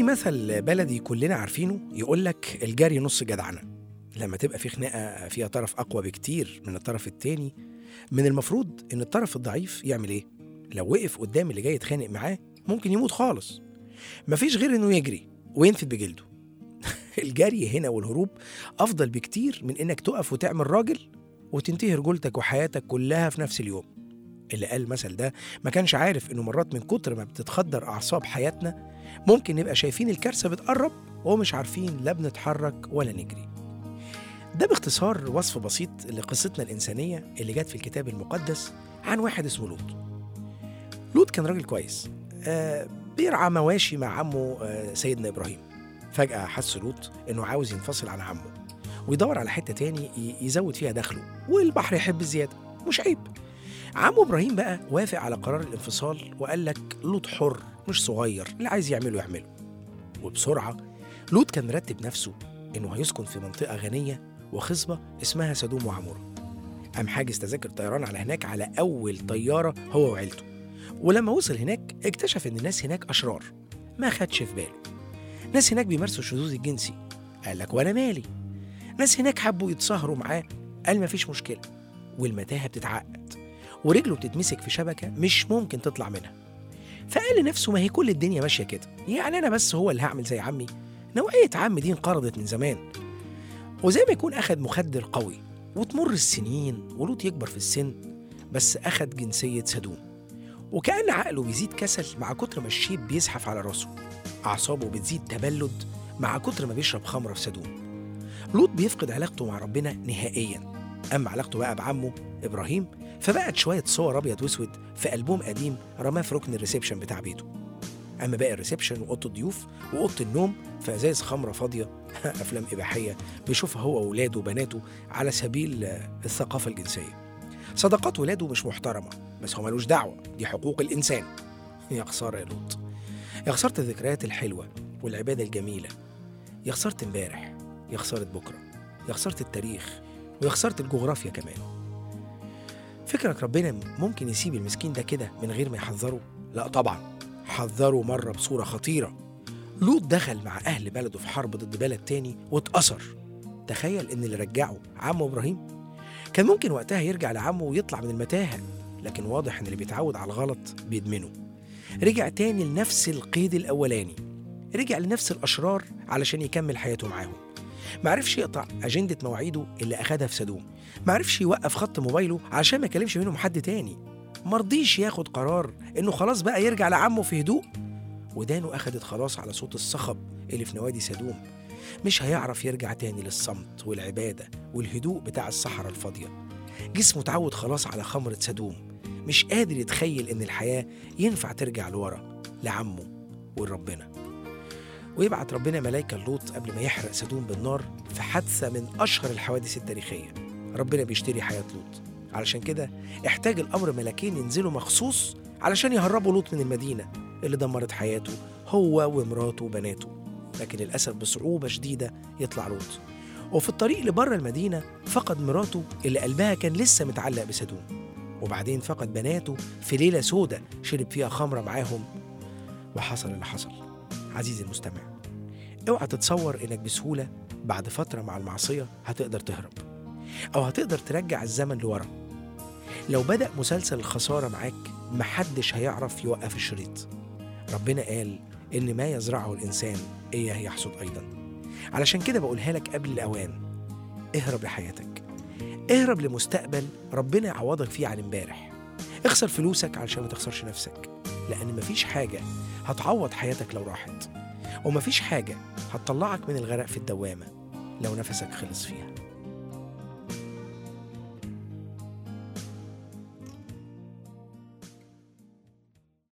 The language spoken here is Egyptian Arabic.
في مثل بلدي كلنا عارفينه يقول لك الجري نص جدعنة لما تبقى في خناقة فيها طرف أقوى بكتير من الطرف التاني من المفروض إن الطرف الضعيف يعمل إيه؟ لو وقف قدام اللي جاي يتخانق معاه ممكن يموت خالص مفيش غير إنه يجري وينفد بجلده الجري هنا والهروب أفضل بكتير من إنك تقف وتعمل راجل وتنتهي رجولتك وحياتك كلها في نفس اليوم اللي قال المثل ده ما كانش عارف إنه مرات من كتر ما بتتخدر أعصاب حياتنا ممكن نبقى شايفين الكارثة بتقرب ومش عارفين لا بنتحرك ولا نجري ده باختصار وصف بسيط لقصتنا الإنسانية اللي جت في الكتاب المقدس عن واحد اسمه لوط لوط كان راجل كويس آه بيرعى مواشي مع عمه آه سيدنا إبراهيم فجأة حس لوط إنه عاوز ينفصل عن عمه ويدور على حتة تاني ي- يزود فيها دخله والبحر يحب الزيادة مش عيب عمه إبراهيم بقى وافق على قرار الانفصال وقال لك لوط حر مش صغير اللي عايز يعمله يعمله وبسرعة لوط كان مرتب نفسه إنه هيسكن في منطقة غنية وخصبة اسمها سدوم وعمورة قام حاجز تذاكر طيران على هناك على أول طيارة هو وعيلته ولما وصل هناك اكتشف إن الناس هناك أشرار ما خدش في باله ناس هناك بيمارسوا الشذوذ الجنسي قال لك وأنا مالي ناس هناك حبوا يتسهروا معاه قال مفيش مشكلة والمتاهة بتتعقد ورجله بتتمسك في شبكة مش ممكن تطلع منها فقال لنفسه ما هي كل الدنيا ماشية كده يعني أنا بس هو اللي هعمل زي عمي نوعية عم دي انقرضت من زمان وزي ما يكون أخد مخدر قوي وتمر السنين ولوط يكبر في السن بس أخد جنسية سدوم وكأن عقله بيزيد كسل مع كتر ما الشيب بيزحف على راسه أعصابه بتزيد تبلد مع كتر ما بيشرب خمرة في سدوم لوط بيفقد علاقته مع ربنا نهائيا أما علاقته بقى بعمه إبراهيم فبقت شوية صور أبيض وأسود في ألبوم قديم رماه في ركن الريسبشن بتاع بيته أما باقي الريسبشن وأوضة الضيوف وأوضة النوم فأزايز خمرة فاضية أفلام إباحية بيشوفها هو وولاده وبناته على سبيل آه، الثقافة الجنسية صداقات ولاده مش محترمة بس هو ملوش دعوة دي حقوق الإنسان يا خسارة يا لوط يا خسارة الذكريات الحلوة والعبادة الجميلة يا خسارة امبارح يا خسارة بكرة يا خسارة التاريخ ويا خسارة الجغرافيا كمان فكرك ربنا ممكن يسيب المسكين ده كده من غير ما يحذره؟ لا طبعا حذره مرة بصورة خطيرة لوط دخل مع أهل بلده في حرب ضد بلد تاني واتأثر تخيل إن اللي رجعه عمه إبراهيم كان ممكن وقتها يرجع لعمه ويطلع من المتاهة لكن واضح إن اللي بيتعود على الغلط بيدمنه رجع تاني لنفس القيد الأولاني رجع لنفس الأشرار علشان يكمل حياته معاهم معرفش يقطع أجندة مواعيده اللي أخدها في سدوم معرفش يوقف خط موبايله علشان ما يكلمش منهم حد تاني مرضيش ياخد قرار إنه خلاص بقى يرجع لعمه في هدوء ودانه أخدت خلاص على صوت الصخب اللي في نوادي سدوم مش هيعرف يرجع تاني للصمت والعبادة والهدوء بتاع الصحراء الفاضية جسمه اتعود خلاص على خمرة سدوم مش قادر يتخيل إن الحياة ينفع ترجع لورا لعمه ولربنا ويبعت ربنا ملايكة لوط قبل ما يحرق سدوم بالنار في حادثة من أشهر الحوادث التاريخية ربنا بيشتري حياة لوط علشان كده احتاج الأمر ملاكين ينزلوا مخصوص علشان يهربوا لوط من المدينة اللي دمرت حياته هو ومراته وبناته لكن للأسف بصعوبة شديدة يطلع لوط وفي الطريق لبره المدينة فقد مراته اللي قلبها كان لسه متعلق بسدوم وبعدين فقد بناته في ليلة سودة شرب فيها خمرة معاهم وحصل اللي حصل عزيزي المستمع اوعى تتصور انك بسهولة بعد فترة مع المعصية هتقدر تهرب او هتقدر ترجع الزمن لورا لو بدأ مسلسل الخسارة معاك محدش هيعرف يوقف الشريط ربنا قال إن ما يزرعه الإنسان إياه يحصد أيضا علشان كده بقولها لك قبل الأوان اهرب لحياتك اهرب لمستقبل ربنا يعوضك فيه عن امبارح اخسر فلوسك علشان ما تخسرش نفسك لأن مفيش حاجة هتعوض حياتك لو راحت ومفيش حاجة هتطلعك من الغرق في الدوامة لو نفسك خلص فيها